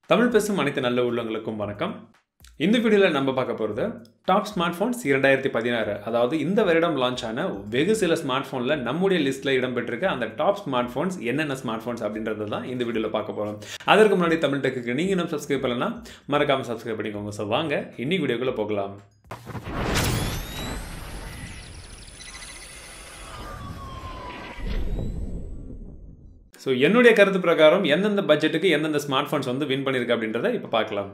தமிழ் பேசும் அனைத்து நல்ல உள்ளங்களுக்கும் வணக்கம் இந்த வீடியோவில் நம்ம பார்க்க போகிறது டாப் ஸ்மார்ட் ஃபோன்ஸ் இரண்டாயிரத்தி பதினாறு அதாவது இந்த வருடம் லான்ச் ஆன வெகு சில ஸ்மார்ட் ஃபோனில் நம்முடைய லிஸ்ட்டில் இடம்பெற்றிருக்க அந்த டாப் ஸ்மார்ட் ஃபோன்ஸ் என்னென்ன ஸ்மார்ட் ஃபோன்ஸ் அப்படின்றது தான் இந்த வீடியோவில் பார்க்க போகிறோம் அதற்கு முன்னாடி தமிழ் டெக்குக்கு நீங்கள் இன்னும் சப்ஸ்கிரைப் பண்ணலன்னா மறக்காமல் சப்ஸ்கிரைப் பண்ணிக்கோங்க ஸோ வாங்க இன்னைக்கு வீடியோக்குள்ளே போகலாம் ஸோ என்னுடைய கருத்து பிரகாரம் எந்தெந்த பட்ஜெட்டுக்கு எந்தெந்த ஸ்மார்ட் ஃபோன்ஸ் வந்து வின் பண்ணியிருக்கு அப்படின்றத இப்போ பார்க்கலாம்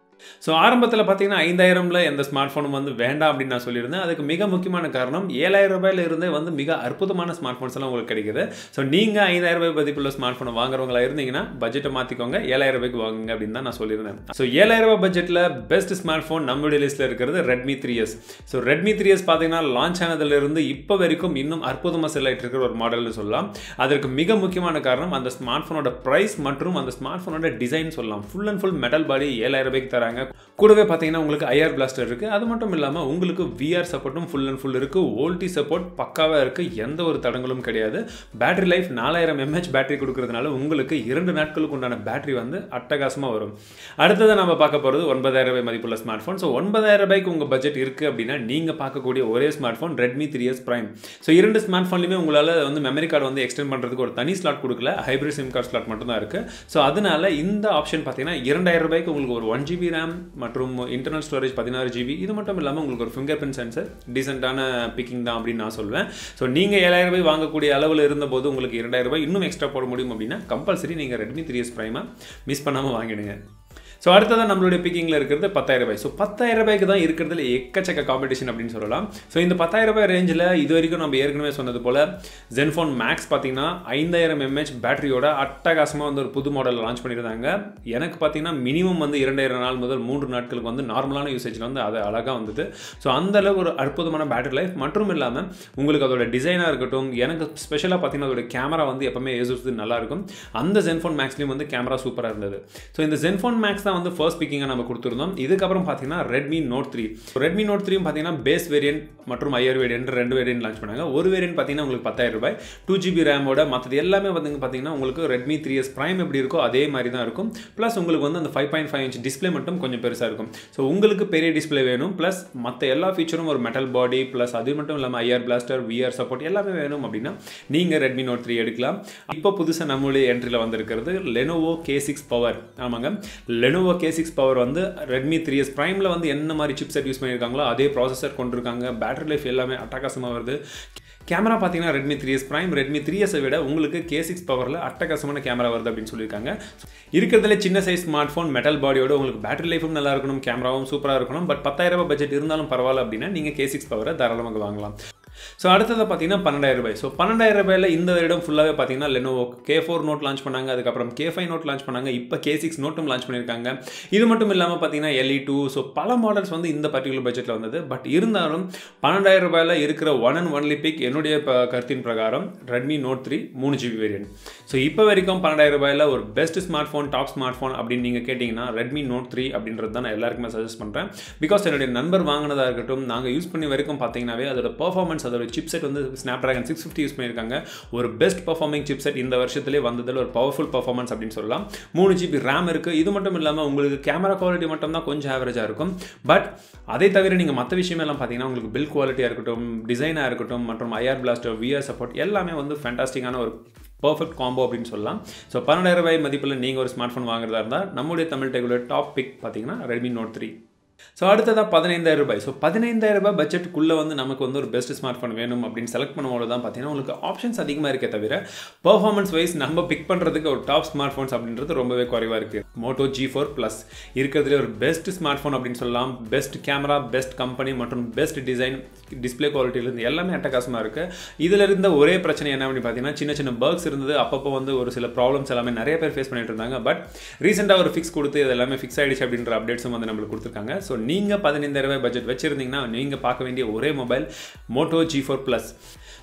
ஸோ ஆரம்பத்தில் பார்த்தீங்கன்னா ஐந்தாயிரம்ல எந்த ஸ்மார்ட் ஃபோனும் வந்து வேண்டாம் அப்படின்னு நான் சொல்லியிருந்தேன் அதுக்கு மிக முக்கியமான காரணம் ஏழாயிரம் ரூபாயில இருந்தே வந்து மிக அற்புதமான ஸ்மார்ட் ஃபோன்ஸ் எல்லாம் உங்களுக்கு கிடைக்குது ஸோ நீங்கள் ஐந்தாயிரம் ரூபாய் மதிப்புள்ள ஸ்மார்ட் ஃபோனை வாங்குறவங்களா இருந்தீங்கன்னா பட்ஜெட்டை மாற்றிக்கோங்க ஏழாயிரம் ரூபாய்க்கு வாங்குங்க அப்படின்னு தான் நான் சொல்லியிருந்தேன் ஸோ ஏழாயிரம் ரூபாய் பட்ஜெட்டில் பெஸ்ட் ஸ்மார்ட் ஃபோன் நம்மளுடைய லிஸ்ட்டில் இருக்கிறது Redmi three S so Redmi three S பார்த்தீங்கன்னா லான்ச் ஆனதுலேருந்து இப்போ வரைக்கும் இன்னும் அற்புதமாக செல் ஆகிட்டு இருக்கிற ஒரு மாடல்னு சொல்லலாம் அதற்கு மிக முக்கியமான காரணம் அந்த ஸ்மார்ட் ஃபோனோட ப்ரைஸ் மற்றும் அந்த ஸ்மார்ட் ஃபோனோட டிசைன் சொல்லலாம் full and full metal body ஏழாயிரம் ரூபாய்க்கு தராங்க கூடவே பார்த்தீங்கன்னா உங்களுக்கு ஐஆர் பிளாஸ்டர் இருக்குது அது மட்டும் இல்லாமல் உங்களுக்கு விஆர் சப்போர்ட்டும் ஃபுல் அண்ட் ஃபுல் இருக்குது ஓல்டி சப்போர்ட் பக்காவாக இருக்குது எந்த ஒரு தடங்களும் கிடையாது பேட்டரி லைஃப் நாலாயிரம் எம்ஹெச் பேட்டரி கொடுக்கறதுனால உங்களுக்கு இரண்டு நாட்களுக்கு உண்டான பேட்டரி வந்து அட்டகாசமாக வரும் அடுத்தது நம்ம பார்க்க போகிறது ஒன்பதாயிரம் ரூபாய் மதிப்புள்ள ஸ்மார்ட் ஃபோன் ஸோ ஒன்பதாயிரம் ரூபாய்க்கு உங்கள் பட்ஜெட் இருக்குது அப்படின்னா நீங்கள் பார்க்கக்கூடிய ஒரே smart phone Redmi three S prime so இரண்டு ஸ்மார்ட் ஃபோன்லையுமே உங்களால் வந்து மெமரி கார்டு வந்து எக்ஸ்டெண்ட் பண்ணுறதுக்கு ஒரு தனி ஸ்லாட் கொடுக்கல ஹைப்ரிட் சிம் கார்டு ஸ்லாட் மட்டும் தான் இருக்குது ஸோ அதனால இந்த ஆப்ஷன் பார்த்தீங்கன்னா இரண்டாயிரம் ரூபாய்க்கு உங்களுக்கு ஒரு ஒன் ஜிபி ரேம் மற்றும் இன்டர்னல் ஸ்டோரேஜ் பதினாறு ஜிபி இது மட்டும் இல்லாமல் உங்களுக்கு ஒரு ஃபிங்கர் பிரிண்ட் சென்சர் டீசெண்டான பிக்கிங் தான் அப்படின்னு நான் சொல்வேன் ஸோ நீங்கள் ஏழாயிரம் ரூபாய் வாங்கக்கூடிய அளவில் இருந்தபோது உங்களுக்கு இரண்டாயிரம் ரூபாய் இன்னும் எக்ஸ்ட்ரா போட முடியும் அப்படின்னா கம்பல்சரி நீங்கள் ரெட்மி த்ரீ எஸ் ப்ரைமாக மிஸ் பண்ணாமல் வாங்கிடுங்க ஸோ அடுத்ததான் நம்மளுடைய பிக்கிங்கில் இருக்கிறது பத்தாயிரம் ரூபாய் ஸோ பத்தாயிரம் ரூபாய்க்கு தான் இருக்கிறதுல எக்கச்சக்க காம்படிஷன் அப்படின்னு சொல்லலாம் ஸோ இந்த பத்தாயிரம் ரூபாய் ரேஞ்சில் இது வரைக்கும் நம்ம ஏற்கனவே சொன்னது போல் ஜென்ஃபோன் மேக்ஸ் பார்த்தீங்கன்னா ஐந்தாயிரம் எம்ஹெச் பேட்டரியோட அட்டகாசமாக வந்து ஒரு புது மாடல் லான்ச் பண்ணியிருந்தாங்க எனக்கு பார்த்தீங்கன்னா மினிமம் வந்து இரண்டாயிரம் நாள் முதல் மூன்று நாட்களுக்கு வந்து நார்மலான யூசேஜில் வந்து அது அழகாக வந்தது ஸோ அந்தளவு ஒரு அற்புதமான பேட்டரி லைஃப் மற்றும் இல்லாமல் உங்களுக்கு அதோட டிசைனாக இருக்கட்டும் எனக்கு ஸ்பெஷலாக பார்த்தீங்கன்னா அதோட கேமரா வந்து எப்பவுமே ஏசுறது நல்லாயிருக்கும் அந்த ஜென்ஃபோன் மேக்ஸ்லேயும் வந்து கேமரா சூப்பராக இருந்தது ஸோ இந்த ஜென்ஃபோன் மேக்ஸ் தான் வந்து ஃபர்ஸ்ட் பிக்கிங்காக நம்ம கொடுத்துருந்தோம் இதுக்கப்புறம் பார்த்தீங்கன்னா Redmi note three Redmi note த்ரீயும் பார்த்தீங்கன்னா பேஸ் வேரியன்ட் மற்றும் ஐயர் வேரியன்ட் ரெண்டு வேரியன்ட் லான்ச் பண்ணாங்க ஒரு வேரியன்ட் பார்த்தீங்கன்னா உங்களுக்கு பத்தாயிரம் ரூபாய் டூ ஜிபி ரேமோட மற்றது எல்லாமே வந்து பார்த்தீங்கன்னா உங்களுக்கு ரெட்மி த்ரீ எஸ் ப்ரைம் எப்படி இருக்கோ அதே மாதிரி தான் இருக்கும் ப்ளஸ் உங்களுக்கு வந்து அந்த five point five inch display மட்டும் கொஞ்சம் பெருசாக இருக்கும் ஸோ உங்களுக்கு பெரிய டிஸ்பிளே வேணும் ப்ளஸ் மற்ற எல்லா ஃபீச்சரும் ஒரு மெட்டல் பாடி ப்ளஸ் அது மட்டும் இல்லாமல் ஐஆர் பிளாஸ்டர் விஆர் சப்போர்ட் எல்லாமே வேணும் அப்படின்னா நீங்கள் ரெட்மி நோட் த்ரீ எடுக்கலாம் இப்போ புதுசாக நம்மளுடைய என்ட்ரியில் வந்திருக்கிறது லெனோவோ கே சிக்ஸ் பவர் ஆமாங்க லெனோவோ கே சிக்ஸ் பவர் வந்து ரெட்மி த்ரீ எஸ் ப்ரைமில் வந்து என்ன மாதிரி சிப் செட் யூஸ் பண்ணியிருக்காங்களோ அதே ப்ராசஸர் கொண்டிருக்காங்க பேட்டரி லைஃப் எல்லாமே அட்டகாசமாக வருது கேமரா பார்த்தீங்கன்னா Redmi three S prime Redmi three எஸை விட உங்களுக்கு கே சிக்ஸ் பவரில் அட்டகாசமான கேமரா வருது அப்படின்னு சொல்லியிருக்காங்க இருக்கிறதுல சின்ன சைஸ் ஸ்மார்ட் ஃபோன் மெட்டல் பாடியோட உங்களுக்கு பேட்டரி லைஃபும் நல்லா இருக்கணும் கேமராவும் சூப்பராக இருக்கணும் பட் பத்தாயிரம் ரூபாய் பட்ஜெட் இருந்தாலும் பரவாயில்ல அப்படின்னா நீங்கள் கே சிக்ஸ் பவரை தாராளமாக வாங்கலாம் ஸோ அடுத்தது பார்த்தீங்கன்னா பன்னெண்டாயிரம் ரூபாய் ஸோ பன்னெண்டாயிரம் ரூபாயில் இந்த வருடம் ஃபுல்லாகவே பார்த்தீங்கன்னா Lenovo K four note launch பண்ணாங்க அதுக்கப்புறம் கே ஃபைவ் நோட் லான்ச் பண்ணாங்க இப்போ கே சிக்ஸ் நோட்டும் லான்ச் பண்ணியிருக்காங்க இது மட்டும் இல்லாமல் பார்த்தீங்கன்னா எல்இ டூ ஸோ பல மாடல்ஸ் வந்து இந்த பர்டிகுலர் பட்ஜெட்டில் வந்தது பட் இருந்தாலும் பன்னெண்டாயிரம் ரூபாயில் இருக்கிற ஒன் அண்ட் ஒன்லி பிக் என்னுடைய கருத்தின் பிரகாரம் ரெட்மி நோட் த்ரீ மூணு ஜிபி வேரியன்ட் ஸோ இப்போ வரைக்கும் பன்னெண்டாயிரம் ரூபாயில் ஒரு best smart phone top smart phone அப்படின்னு நீங்கள் கேட்டிங்கன்னா ரெட்மி நோட் த்ரீ அப்படின்றது தான் நான் எல்லாருக்குமே சஜஸ்ட் பண்ணுறேன் பிகாஸ் என்னுடைய நண்பர் வாங்கினதாக இருக்கட்டும் நாங்கள் யூஸ் பண்ணி வரைக்கும் பார்த்தீங்கன்னாவே அதோட பர்ஃபார்மன்ஸ் அதோட சிப் செட் வந்து Snapdragon six fifty use பண்ணியிருக்காங்க ஒரு பெஸ்ட் பர்ஃபார்மிங் சிப் செட் இந்த வருஷத்துலேயே வந்ததில் ஒரு பவர்ஃபுல் பர்ஃபார்மன்ஸ் அப்படின்னு சொல்லலாம் மூணு ஜிபி ரேம் இருக்குது இது மட்டும் இல்லாமல் உங்களுக்கு கேமரா குவாலிட்டி மட்டும் தான் கொஞ்சம் ஆவரேஜாக இருக்கும் பட் அதை தவிர நீங்கள் மற்ற விஷயமெல்லாம் பார்த்தீங்கன்னா உங்களுக்கு பில் குவாலிட்டியாக இருக்கட்டும் டிசைனாக இருக்கட்டும் மற்றும் ஐஆர் பிளாஸ்டர் விஆர் சப்போர்ட் எல்லாமே வந்து ஃபேண்டாஸ்டிக்கான ஒரு பர்ஃபெக்ட் காம்போ அப்படின்னு சொல்லலாம் ஸோ பன்னெண்டாயிரம் ரூபாய் மதிப்பில் நீங்கள் ஒரு ஸ்மார்ட் ஃபோன் வாங்குறதா இருந்தால் நம்முடைய தமிழ் டெக்குலர் டாப் பிக் பார்த்தீங்கன்னா ரெட்மி நோட் த்ரீ ஸோ அடுத்ததாக பதினைந்தாயிரம் ரூபாய் ஸோ பதினைந்தாயிரம் ரூபாய் பட்ஜெட்டுக்குள்ளே வந்து நமக்கு வந்து ஒரு பெஸ்ட் ஸ்மார்ட் ஃபோன் வேணும் அப்படின்னு செலக்ட் பண்ணும்போது தான் பார்த்தீங்கன்னா உங்களுக்கு ஆப்ஷன்ஸ் அதிகமாக இருக்கே தவிர பர்ஃபார்மன்ஸ் வைஸ் நம்ம பிக் பண்ணுறதுக்கு ஒரு டாப் ஸ்மார்ட் ஃபோன்ஸ் அப்படின்றது ரொம்பவே குறைவாக இருக்குது மோட்டோ ஜி ஃபோர் ப்ளஸ் இருக்கிறதுலே ஒரு பெஸ்ட் ஸ்மார்ட் ஃபோன் அப்படின்னு சொல்லலாம் பெஸ்ட் கேமரா பெஸ்ட் கம்பெனி மற்றும் பெஸ்ட் டிசைன் டிஸ்பிளே குவாலிட்டியிலேருந்து எல்லாமே அட்டகாசமாக இருக்குது இதில் இருந்த ஒரே பிரச்சனை என்ன அப்படின்னு பார்த்தீங்கன்னா சின்ன சின்ன பர்க்ஸ் இருந்தது அப்பப்போ வந்து ஒரு சில ப்ராப்ளம்ஸ் எல்லாமே நிறைய பேர் ஃபேஸ் பண்ணிட்டு இருந்தாங்க பட் ரீசெண்டாக ஒரு ஃபிக்ஸ் கொடுத்து இது எல்லாமே ஃபிக்ஸ் ஆகிடுச்சு அப்படின்ற அப்டேட்ஸும் வந்து நம்மளுக்கு கொடுத்துருக்காங்க ஸோ நீங்கள் பதினைந்தாயிரம் ரூபாய் பட்ஜெட் வச்சுருந்தீங்கன்னா நீங்கள் பார்க்க வேண்டிய ஒரே mobile Moto G four plus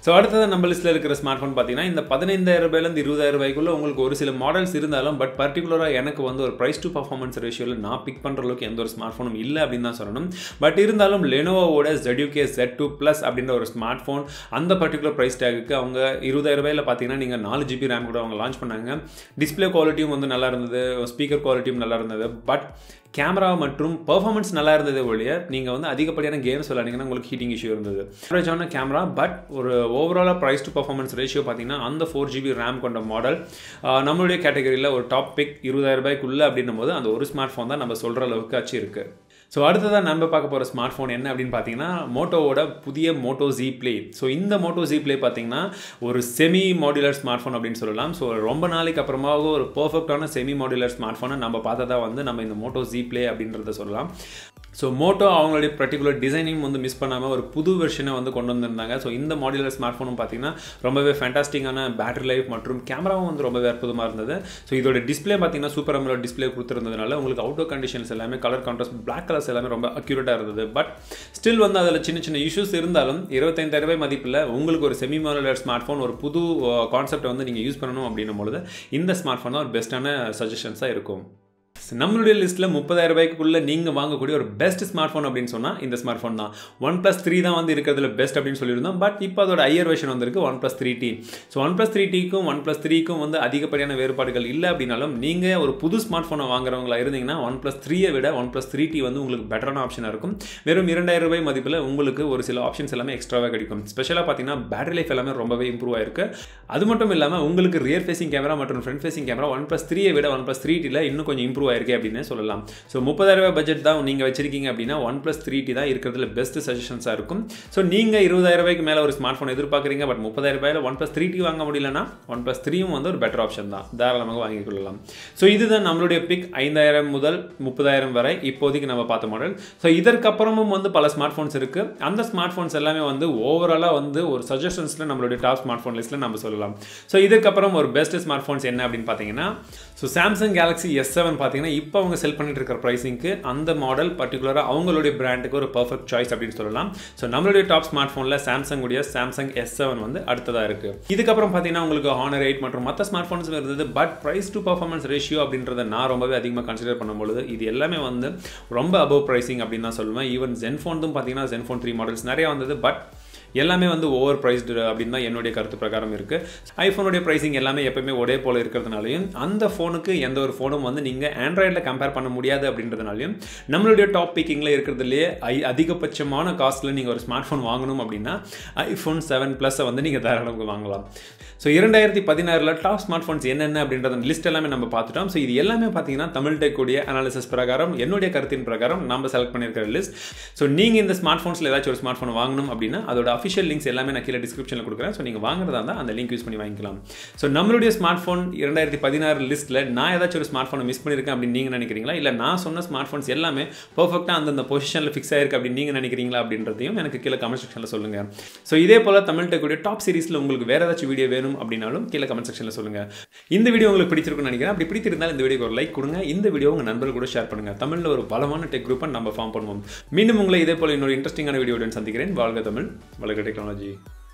so அடுத்தது நம்ம லிஸ்ட்டில் இருக்கிற ஸ்மார்ட் ஃபோன் பார்த்தீங்கன்னா இந்த பதினைந்தாயிரம் ரூபாயிலேருந்து இருபதாயிரம் ரூபாய்க்குள்ள உங்களுக்கு ஒரு சில மாடல்ஸ் இருந்தாலும் பட் பர்டிகுலராக எனக்கு வந்து ஒரு ப்ரைஸ் டு பர்ஃபார்மன்ஸ் ரேஷியோவில் நான் பிக் பண்ணுற அளவுக்கு எந்த ஒரு ஸ்மார்ட் ஃபோனும் இல்லை அப்படின்னு தான் சொல்லணும் பட் இருந்தாலும் லெனோவோட ZUK Z2 டூ ப்ளஸ் அப்படின்ற ஒரு ஸ்மார்ட் ஃபோன் அந்த பர்டிகுலர் ப்ரைஸ் டேக்கு அவங்க இருபதாயிரம் ரூபாயில் பார்த்தீங்கன்னா நீங்கள் நாலு ஜிபி ரேம் கூட அவங்க லான்ச் பண்ணாங்க டிஸ்பிளே குவாலிட்டியும் வந்து நல்லா இருந்தது ஸ்பீக்கர் குவாலிட்டியும் நல்லா இருந்தது பட் கேமரா மற்றும் பெர்ஃபார்மன்ஸ் நல்லா இருந்ததே ஒழிய நீங்கள் வந்து அதிகப்படியான கேம்ஸ் விளையாடிங்கன்னா உங்களுக்கு ஹீட்டிங் இஷ்யூ இருந்தது ஆவரேஜான கேமரா பட் ஒரு ஓவராலாக ப்ரைஸ் டு பர்ஃபார்மன்ஸ் ரேஷியோ பார்த்தீங்கன்னா அந்த ஃபோர் ஜிபி ரேம் கொண்ட மாடல் நம்மளுடைய கேட்டகரியில் ஒரு டாப் பிக் இருபதாயிரம் ரூபாய்க்குள்ளே அப்படின்னும் போது அந்த ஒரு ஸ்மார்ட் ஃபோன் தான் நம்ம சொல்கிற அளவுக்கு ஆச்சு இருக்குது ஸோ அடுத்ததாக நம்ம பார்க்க போகிற ஸ்மார்ட் ஃபோன் என்ன அப்படின்னு பார்த்தீங்கன்னா மோட்டோவோட புதிய மோட்டோ ஜி ப்ளே ஸோ இந்த மோட்டோ ஜி ப்ளே பார்த்தீங்கன்னா ஒரு செமி மாடுலர் ஸ்மார்ட் ஃபோன் அப்படின்னு சொல்லலாம் ஸோ ரொம்ப நாளைக்கு அப்புறமாக ஒரு பர்ஃபெக்டான செமி மாடுலர் ஸ்மார்ட் ஃபோனை நம்ம பார்த்ததா வந்து நம்ம இந்த மோட்டோ ஜி ப்ளே அப்படின்றத சொல்லலாம் ஸோ மோட்டோ அவங்களுடைய பர்டிகுலர் டிசைனிங் வந்து மிஸ் பண்ணாமல் ஒரு புது வெர்ஷனை வந்து கொண்டு வந்திருந்தாங்க ஸோ இந்த மாடுலர் ஸ்மார்ட் ஃபோனும் பார்த்தீங்கன்னா ரொம்பவே ஃபேண்டாஸ்டிக்கான பேட்டரி லைஃப் மற்றும் கேமராவும் வந்து ரொம்பவே அற்புதமாக இருந்தது ஸோ இதோட டிஸ்பிளே பார்த்தீங்கன்னா சூப்பர் அமலோ டிஸ்பிளே கொடுத்துருந்ததுனால உங்களுக்கு அவுட்டோர் கண்டிஷன்ஸ் எல்லாமே கலர் கான்ட்ராஸ்ட் பிளாக் கலர்ஸ் எல்லாமே ரொம்ப அக்யூரேட்டாக இருந்தது பட் ஸ்டில் வந்து அதில் சின்ன சின்ன இஷ்யூஸ் இருந்தாலும் இருபத்தைந்தாயிரம் ரூபாய் மதிப்பில் உங்களுக்கு ஒரு செமி மாடுலர் ஸ்மார்ட் ஃபோன் ஒரு புது கான்செப்டை வந்து நீங்கள் யூஸ் பண்ணணும் அப்படின்னும் பொழுது இந்த ஸ்மார்ட் ஃபோன் தான் ஒரு பெஸ்ட்டான சஜஷன்ஸாக இருக்கும் நம்மளுடைய லிஸ்ட்டில் முப்பதாயிரம் ரூபாய்க்குள்ள நீங்கள் வாங்கக்கூடிய ஒரு பெஸ்ட் ஸ்மார்ட் ஃபோன் அப்படின்னு சொன்னால் இந்த ஸ்மார்ட் ஃபோன் தான் ஒன் ப்ளஸ் த்ரீ தான் வந்து இருக்கிறதுல பெஸ்ட் அப்படின்னு சொல்லியிருந்தோம் பட் இப்போ அதோட ஐயர் வெர்ஷன் வந்திருக்கு OnePlus three T so OnePlus three டிக்கும் ஒன் ப்ளஸ் த்ரீக்கும் வந்து அதிகப்படியான வேறுபாடுகள் இல்லை அப்படின்னாலும் நீங்கள் ஒரு புது ஸ்மார்ட் ஃபோனை வாங்குறவங்களா இருந்தீங்கன்னா ஒன் ப்ளஸ் த்ரீயை விட ஒன் ப்ளஸ் த்ரீ டி வந்து உங்களுக்கு பெட்டரான ஆப்ஷனாக இருக்கும் வெறும் இரண்டாயிரம் ரூபாய் மதிப்பில் உங்களுக்கு ஒரு சில ஆப்ஷன்ஸ் எல்லாமே எக்ஸ்ட்ராவாக கிடைக்கும் ஸ்பெஷலாக பார்த்தீங்கன்னா பேட்டரி லைஃப் எல்லாமே ரொம்பவே இம்ப்ரூவ் ஆயிருக்கு அது மட்டும் இல்லாமல் உங்களுக்கு ரியர் ஃபேசிங் கேமரா மற்றும் front facing camera OnePlus த்ரீயை விட ஒன் ப்ளஸ் த்ரீ டியில் இன்னும் கொஞ்சம் இம்ப்ரூவ் ஆயிருக்கு அப்படின்னு சொல்லலாம் சொல்லலாம் ஸோ முப்பதாயிரம் ரூபாய் பட்ஜெட் தான் நீங்கள் வச்சிருக்கீங்க அப்படின்னா ஒன் ப்ளஸ் த்ரீ டி தான் இருக்கிறதுல பெஸ்ட் சஜஷன்ஸாக இருக்கும் ஸோ நீங்கள் இருபதாயிரம் ரூபாய்க்கு மேலே ஒரு ஸ்மார்ட் ஃபோன் எதிர்பார்க்குறீங்க பட் முப்பதாயிரம் ரூபாயில் ஒன் ப்ளஸ் த்ரீ டி வாங்க முடியலன்னா ஒன் ப்ளஸ் த்ரீயும் வந்து ஒரு பெட்டர் ஆப்ஷன் தான் தாராளமாக வாங்கிக் கொள்ளலாம் ஸோ இதுதான் நம்மளுடைய பிக் ஐந்தாயிரம் முதல் முப்பதாயிரம் வரை இப்போதைக்கு நம்ம பார்த்த மாடல் ஸோ இதற்கப்புறமும் வந்து பல ஸ்மார்ட் ஃபோன்ஸ் இருக்குது அந்த ஸ்மார்ட் ஃபோன்ஸ் எல்லாமே வந்து ஓவராலாக வந்து ஒரு சஜஷன்ஸில் நம்மளுடைய டாப் ஸ்மார்ட் ஃபோன் லிஸ்ட்டில் நம்ம சொல்லலாம் ஸோ இதற்கப்புறம் ஒரு பெஸ்ட் ஸ்மார்ட் ஃபோன்ஸ் என்ன அப்படின்னு பார்த்தீங்கன்னா so Samsung Galaxy S seven பார்த்தீங்கன்னா இப்போ அவங்க செல் பண்ணிட்டு இருக்கிற ப்ரைஸிங்க்கு அந்த மாடல் பர்டிகுலராக அவங்களுடைய பிராண்டுக்கு ஒரு பர்ஃபெக்ட் சாய்ஸ் அப்படின்னு சொல்லலாம் ஸோ நம்மளுடைய டாப் ஸ்மார்ட் ஃபோனில் சாம்சங் உடைய சாம்சங் எஸ் செவன் வந்து அடுத்ததாக இருக்குது இதுக்கப்புறம் பார்த்தீங்கன்னா உங்களுக்கு ஹானர் எயிட் மற்றும் மற்ற ஸ்மார்ட் ஃபோன்ஸ் இருந்தது but price to performance ratio அப்படின்றத நான் ரொம்பவே அதிகமாக கன்சிடர் பண்ணும்பொழுது இது எல்லாமே வந்து ரொம்ப அபவ் ப்ரைஸிங் அப்படின்னு தான் சொல்லுவேன் ஈவன் ஜென்ஃபோன்தும் பார்த்தீங்கன்னா ஜென்ஃபோன் த்ரீ மாடல்ஸ் நிறைய வந்தது பட் எல்லாமே வந்து ஓவர் ப்ரைஸ்டு அப்படின்னு தான் என்னுடைய கருத்து பிரகாரம் இருக்குது ஐஃபோனுடைய ப்ரைஸிங் எல்லாமே எப்பவுமே ஒரே போல் இருக்கிறதுனாலையும் அந்த ஃபோனுக்கு எந்த ஒரு ஃபோனும் வந்து நீங்கள் ஆண்ட்ராய்டில் கம்பேர் பண்ண முடியாது அப்படின்றதுனாலையும் நம்மளுடைய டாப் பிக்கிங்கில் இருக்கிறதுலேயே ஐ அதிகபட்சமான காஸ்ட்டில் நீங்கள் ஒரு ஸ்மார்ட் ஃபோன் வாங்கணும் அப்படின்னா ஐஃபோன் செவன் ப்ளஸ்ஸை வந்து நீங்கள் தாராளமாக வாங்கலாம் ஸோ இரண்டாயிரத்தி பதினாறில் டாப் ஸ்மார்ட் ஃபோன்ஸ் என்னென்ன அப்படின்றத லிஸ்ட் எல்லாமே நம்ம பார்த்துட்டோம் ஸோ இது எல்லாமே பார்த்தீங்கன்னா தமிழ் டெக்குடைய அனாலிசிஸ் பிரகாரம் என்னுடைய கருத்தின் பிரகாரம் நம்ம செலக்ட் பண்ணியிருக்கிற லிஸ்ட் ஸோ நீங்கள் இந்த ஸ்மார்ட் ஃபோன்ஸில் ஏதாச்சும் ஒரு ஸ்மார்ட் ஃபோன் வாங்கணும் அப்படின்னா அதோட அஃபிஷியல் லிங்க்ஸ் எல்லாமே நான் கீழே டிஸ்கிரிப்ஷனில் கொடுக்குறேன் ஸோ நீங்கள் வாங்குறதா இருந்தால் அந்த லிங்க் யூஸ் பண்ணி வாங்கிக்கலாம் ஸோ நம்மளுடைய ஸ்மார்ட் ஃபோன் இரண்டாயிரத்தி பதினாறு லிஸ்ட்டில் நான் ஏதாச்சும் ஒரு ஸ்மார்ட் ஃபோனை மிஸ் பண்ணியிருக்கேன் அப்படின்னு நீங்கள் நினைக்கிறீங்களா இல்லை நான் சொன்ன ஸ்மார்ட் ஃபோன்ஸ் எல்லாமே பர்ஃபெக்டாக அந்தந்த பொசிஷனில் ஃபிக்ஸ் ஆயிருக்கு அப்படின்னு நீங்கள் நினைக்கிறீங்களா அப்படின்றதையும் எனக்கு கீழே கமெண்ட் செக்ஷனில் சொல்லுங்கள் ஸோ இதே போல் தமிழ் டெக்குடைய டாப் சீரிஸில் உங்களுக்கு வேறு ஏதாச்சும் வீடியோ வேணும் அப்படின்னாலும் கீழே கமெண்ட் செக்ஷனில் சொல்லுங்கள் இந்த வீடியோ உங்களுக்கு பிடிச்சிருக்குன்னு நினைக்கிறேன் அப்படி பிடித்திருந்தால் இந்த வீடியோக்கு ஒரு லைக் கொடுங்க இந்த வீடியோ உங்கள் நண்பர்கள் கூட ஷேர் பண்ணுங்கள் தமிழில் ஒரு பலமான டெக் குரூப்பை நம்ம ஃபார்ம் பண்ணுவோம் மீண்டும் உங்களை இதே போல் இன்னொரு இன்ட்ரெஸ்டிங்கான வீடியோடன் சந்திக்கிறேன் வாழ்க தமிழ் வளர்க டெக்னாலஜி